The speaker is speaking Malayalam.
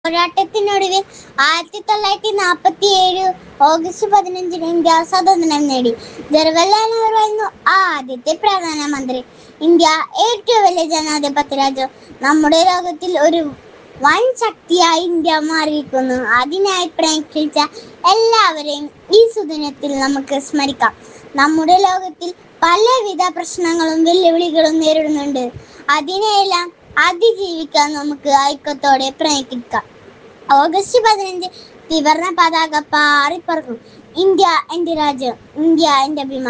പോരാട്ടത്തിനൊടുവിൽ ആയിരത്തി തൊള്ളായിരത്തി നാൽപ്പത്തി ഏഴ് ഓഗസ്റ്റ് പതിനഞ്ചിന് ഇന്ത്യ സ്വാതന്ത്ര്യം നേടി ജവഹർലാൽ നെഹ്റു ആയിരുന്നു ആദ്യത്തെ പ്രധാനമന്ത്രി ഇന്ത്യ ഏറ്റവും വലിയ ജനാധിപത്യ രാജ്യം നമ്മുടെ ലോകത്തിൽ ഒരു വൻ ശക്തിയായി ഇന്ത്യ മാറിയിരിക്കുന്നു അതിനായി പ്രയത്നിച്ച എല്ലാവരെയും ഈ സുദിനത്തിൽ നമുക്ക് സ്മരിക്കാം നമ്മുടെ ലോകത്തിൽ പലവിധ പ്രശ്നങ്ങളും വെല്ലുവിളികളും നേരിടുന്നുണ്ട് അതിനെയെല്ലാം അതിജീവിക്കാൻ നമുക്ക് ഐക്യത്തോടെ പ്രയത്നിക്കാം ഓഗസ്റ്റ് പതിനഞ്ച് ത്രിവർണ പതാക പാറിപ്പറക്കും ഇന്ത്യ എന്റെ രാജ്യം ഇന്ത്യ എന്റെ അഭിമാനം